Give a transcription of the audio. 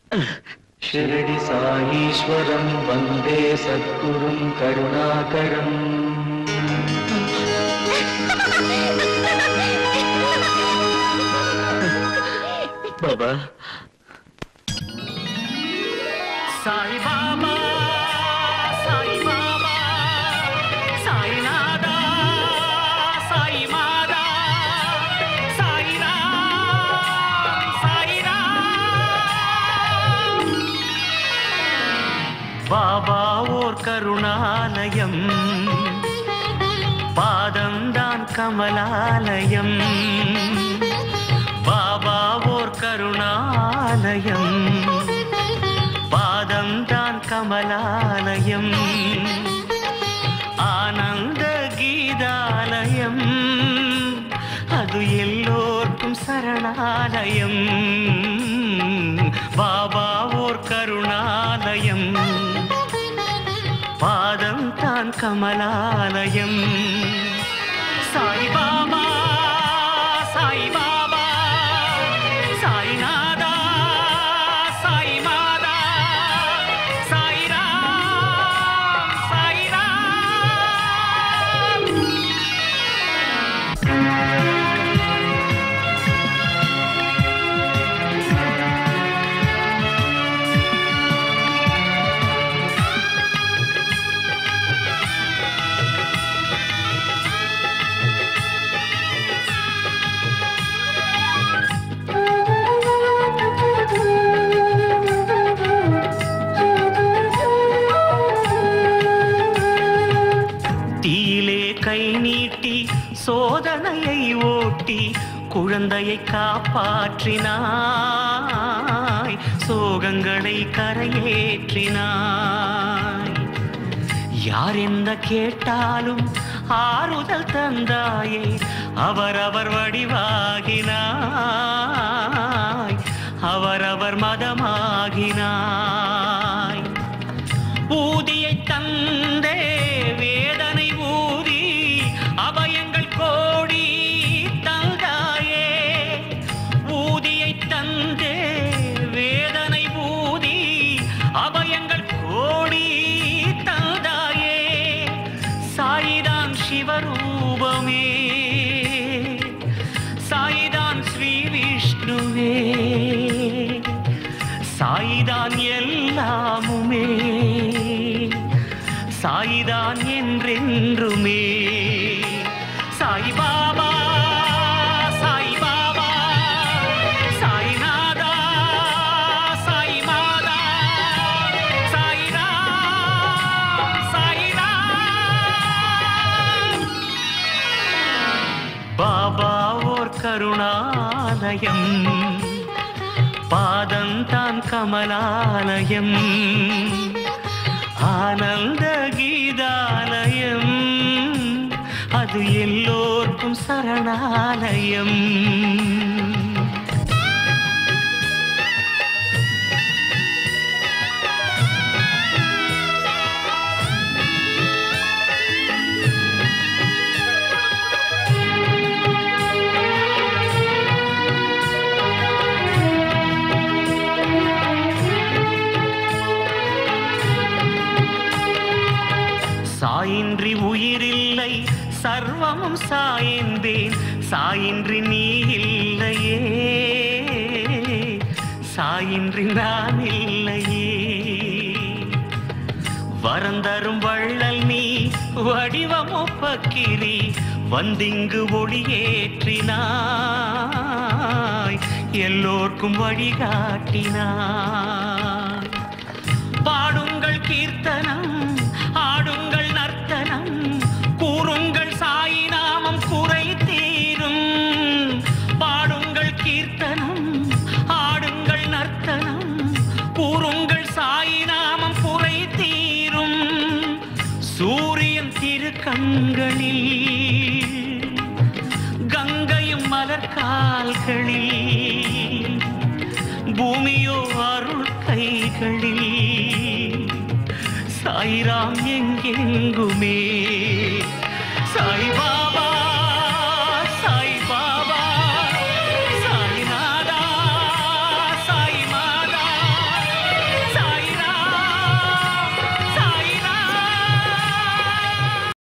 शिरडि साईश्वरं वन्दे सद्गुरुं करुणाकरम् बाबा సాయిబాబా సాయిబాబా సాయినాథా సాయిమాదా సాయిరామ్ సాయిరామ్ பாபா ஓர் கருணாலயம் பாதம்தான் கமலாலயம் பாபா ஓர் கருணாலயம் பாதம்தான் கமலாலயம் ஆனந்த கீதாலயம் அது எல்லோர்க்கும் சரணாலயம் பாபா ஓர் கருணாலயம் பாதம் தான் கமலாலயம் சாய்பாபா சாய்பாபா சாய்நாதா சாய்மாதா சாய்ராம் சாய்ராம் தீயிலே கை நீட்டி சோதனையை ஓட்டி குழந்தையை காப்பாற்றினாய் சோகங்களை கரையேற்றினாய் யார் எந்த கேட்டாலும் ஆறுதல் தந்தாயே அவரவர் வடிவாகினாய் அவரவர் மதமாகினாய் ஊதியை தந்தே வேதனை ஊதி அபயங்கள் கோடி தந்தாயே ஊதியை தந்தே வேதனை ஊதி அபயங்கள் கோடி தந்தாயே சாயிதான் சிவரூபமே சாயிதான் ஸ்ரீ விஷ்ணுவே சாயிதான் எல்லாமுமே சாயிதான் என்றென்றுமே சாய்பாபா சாய்பாபா சாய்நாதா சாய்மாதா சாய்ராம் சாய்ராம் பாபா ஓர் கருணாலயம் பாதந்தான் கமலாலயம் ஆனந்த கீதாலயம் அது எல்லோர்க்கும் சரணாலயம் சாயின்றி உயிரில்லை சர்வமும் சாயந்தேன் சாயின்றி நீ இல்லையே சாயின்றி நான் இல்லையே வரந்தரும் வள்ளல் நீ வடிவம் ஒப்பக்கிரி வந்திங்கு ஒளியேற்றினாய் எல்லோர்க்கும் வழிகாட்டினாய் பாடுங்கள் கீர்த்தனம் ஆடுங்கள் நர்த்தனம் கூறுங்கள் சாய் நாமம் குறை தீரும் பாடுங்கள் கீர்த்தனம் ஆடுங்கள் நர்த்தனம் கூறுங்கள் சாய் நாமம் குறை தீரும் சூரியன் திரு கண்களில் கங்கையும் மலர் கால்களில் பூமியோ அருள் கைகளில் சாய்ராம் எங்கெங்குமே